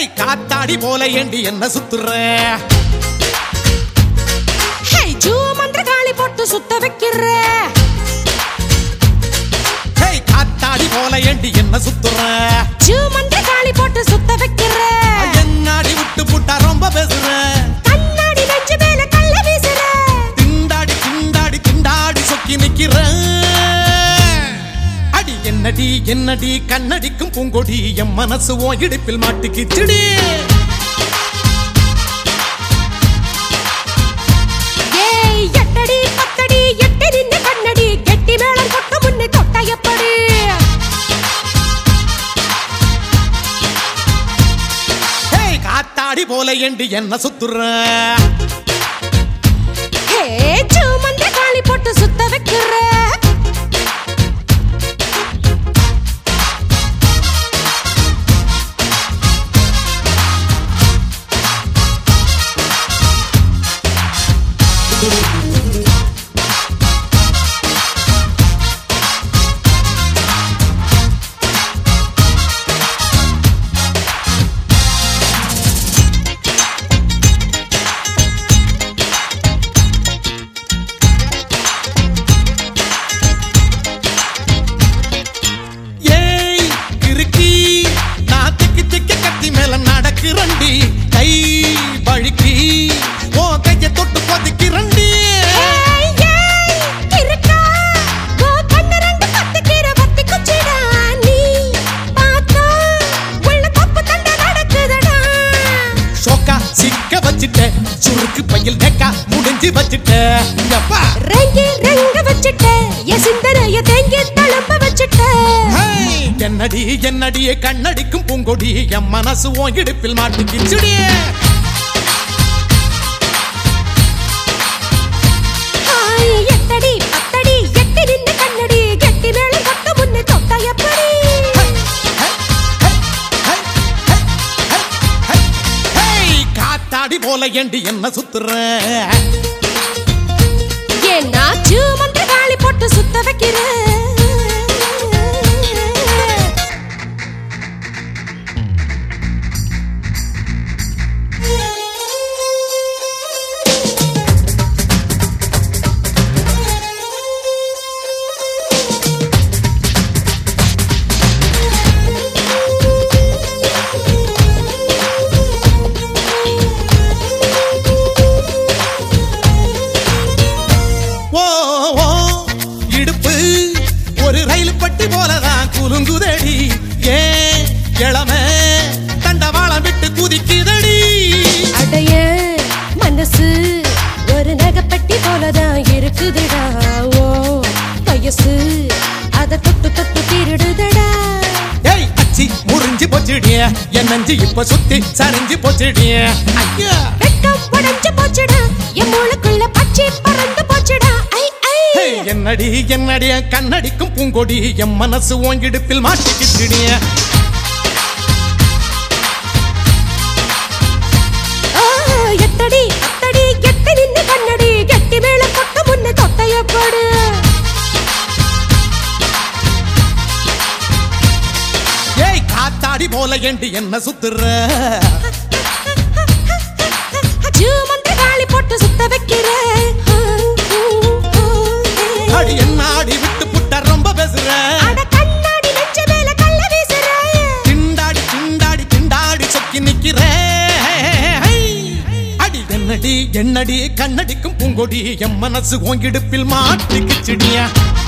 hey காத்தாடி போல ஏண்டி என்ன சுத்துற ஹே ஜூ மந்திர காளி போட்டு சுத்த வைக்கிற ஹேய் காத்தாடி போல ஏண்டி என்ன சுத்துற ஜூ மந்திர காளி போட்டு சுத்த வைக்கிற என்னாடி விட்டு புட்டா ரொம்ப பேசுற கண்ணாடி நெஞ்சு மேல கள்ள வீசுற திண்டாடி திண்டாடி திண்டாடி சொக்கி நிக்கிற அடி என்னடி என்னடி கண்ணடிக்கும் பூங்கொடி என் மனசு உன் இடுப்பில் மாட்டிக்கிச்சுடி ஏய் எட்டடி பத்தடி எட்டி நின்னு கண்ணடி கெட்டி மேளம் கொட்ட முன்னே தொட்ட எப்படி ஹேய் காத்தாடி போல ஏண்டி என்ன சுத்துற ஹே ஜூ மந்திர காளி போட்டு சுத்த வைக்கிற ஏய் கிறுக்கி நான் திக்கி திக்கி கத்தி மேல நடக்கிறண்டி கை வழுக்கி ஓ கைய தொட்டு கொதிக்கிறண்டி ஏய் ஏய் இருக்கா ஓ கண்ணு ரெண்டு பத்திக்கிற பத்தி குச்சிடா நீ பார்த்தா உள்ள தப்பு தண்டை நடக்குதடா ஷோக்கா சிக்க வச்சிட்ட சுருக்கு பையில் நெக்கா முடிஞ்சு வச்சிட்ட எப்பா ரெங்கி ரெங்க வச்சிட்ட என் சிந்தனைய தேங்கி தழும்ப வச்சிட்ட ஹேய், என்னடி என்னடி கண்ணடிக்கும் பூங்கொடி என் மனசு உன் இடுப்பில் மாட்டிக்கிச்சுடி ஹாய் எட்டடி பத்தடி எட்டி நின்னு கண்ணடி கெட்டி மேளம் கொட்ட முன்னே தொட்ட எப்படி ஹேய், காத்தாடி போல ஏண்டி என்ன சுத்துற ஏன்னா மந்திர காளி போட்டு சுத்த வைக்கிற ஓ ஓ, இடுப்பு ஒரு ரயில் பட்டி போலதான் குலுங்குதடி ஏன் இளமை தண்டவாளம் விட்டு குதிக்குதடி அடைய மனசு ஒரு நகைப்பட்டி போலதான் இருக்குதுடா ஓ வயசு அத தொட்டு தொட்டு திருடுதடா ஏய் அச்சி முறிஞ்சு போச்சுடிய என் நஞ்சு இப்ப சுத்தி சரிஞ்சு போச்சுடிய ஐயா வெட்கம் உடைஞ்சு போச்சுடா என் மூளைக்குள்ள பச்சை பறந்து போச்சுடா ஐ ஐ ஹேய், என்னடி என்னடி கண்ணடிக்கும் பூங்கொடி என் மனசு உன் இடுப்பில் மாட்டிக்கிச்சுடிய ஆ, எட்டடி அத்தடி எட்டி நின்னு கண்ணடி கெட்டி மேல கொட்ட முன்ன தொட்டைய போடு ஏய் காத்தாடி போல ஏண்டி என்ன சுத்துற மந்திர காளி போட்டு சுத்த வைக்கிற அடி என்ன ஆடி விட்டு புட்ட ரொம்ப பேசுற அட கண்ணாடி நெஞ்ச மேல கள்ள வீசுற திண்டாடி திண்டாடி திண்டாடி சொக்கி நிக்கிற அடி என்னடி என்னடி கண்ணடிக்கும் பூங்கொடி என் மனசு உன் இடுப்பில் மாட்டிக்கிச்சுடியா